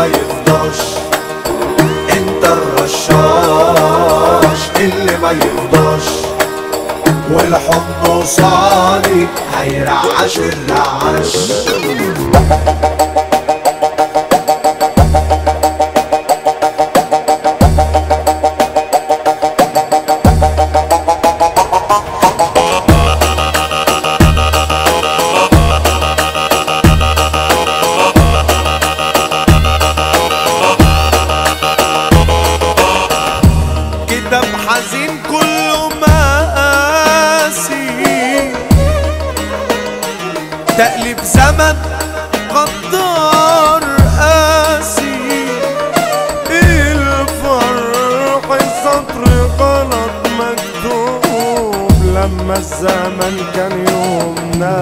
ما يفضاش انت الرشاش اللي ما يفضاش والحب صالي هيرعش الرعش كتاب حزين كله مقاسي تقلب زمن غدار قاسي الفرح سطر غلط مكتوب لما الزمن كان يوم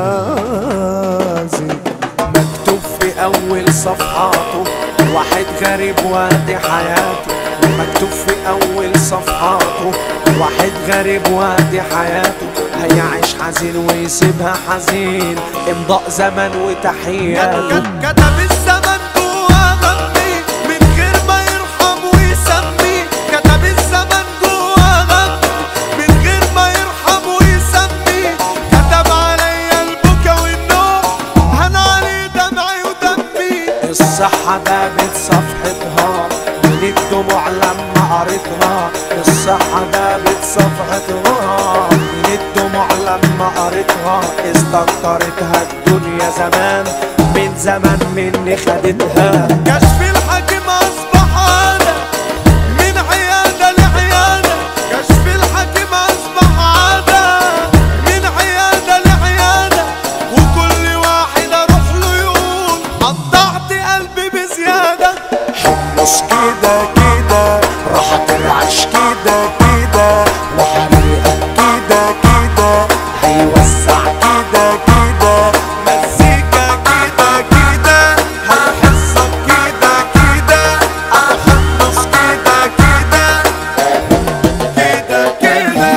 نازي مكتوب في اول صفحاته واحد غريب وادي حياته مكتوب في اول صفحاته واحد غريب وادي حياته هيعيش حزين ويسيبها حزين امضاء زمن وتحياته كتب الزمن جوا غمي من غير ما يرحم ويسمي كتب الزمن جوا غمي من غير ما يرحم ويسمي كتب عليا البكا والنوم هن علي دمعي ودمي الصحة دابت صفحتها من الدموع لما قريتها الصحة دابت صفحتها من الدموع لما قريتها استكترتها الدنيا زمان من زمان مني خدتها كشف الحكيم أصبح عادة من عيادة لعيادة كشف الحكيم أصبح عادة من عيادة لعيادة وكل واحد أروح له يقول قطعت قلبي بزيادة حمص كده كده راح ترعش كده كده وحريقك كده كده هيوسع كده كده مزيكا كده كده هيحسك كده كده هتحمص كده كده كده كده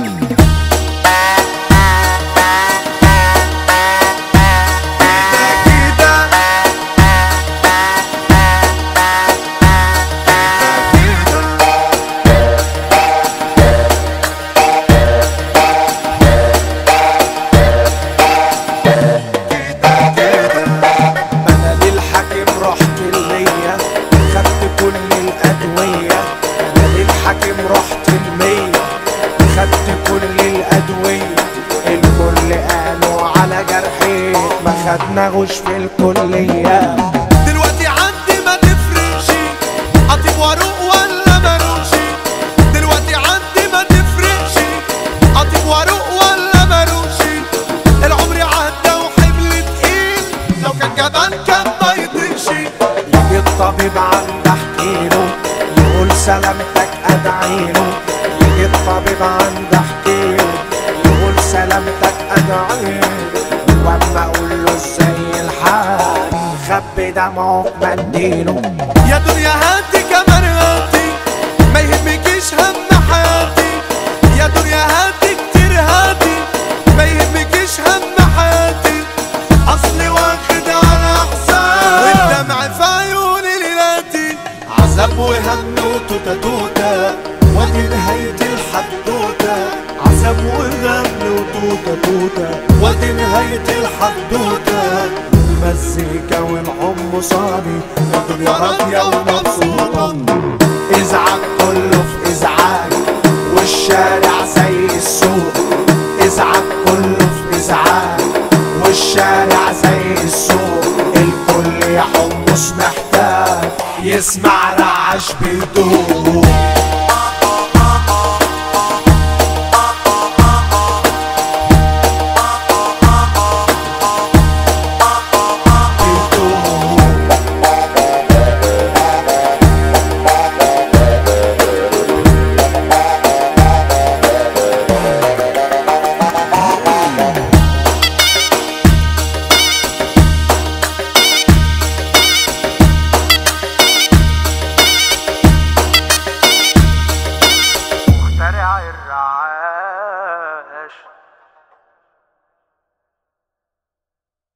كده انا للحكيم رحت المية خدت كل الادوية انا للحكيم رحت المية خدت كل الادوية الكل قالوا على جرحي ما خدناهوش في الكلية دلوقتي عندي ما تفرقش اطيب واروق ولا مروشي دلوقتي عندي ما تفرقش اطيب واروق ولا مروشي العمر عدى وحمل تقيل لو كان جبل كان ما يطيقش يجي الطبيب عند احكيله يقول سلامتك ادعيله يجي الطبيب عند احكيله يقول سلامتك ادعيله واما اقول له ازاي الحال خبي دمعه في منديله يا دنيا هاتي كمان هاتي ما يهمكيش هم حياتي يا دنيا هاتي كتير هاتي ما يهمكيش هم حياتي اصلي واخد على حساب والدمع في عيوني ليلاتي عذاب وهم وتوتا توتا ودي نهاية الحدوتة عذاب وغم وتوتا توتا ودي نهاية الحدوتة المزيكا والحب صابي الدنيا راضية ومبسوطة ازعاج كله في ازعاج والشارع زي السوق ازعاج كله في ازعاج والشارع زي السوق الكل يا حمص محتاج يسمع رعش بهدوء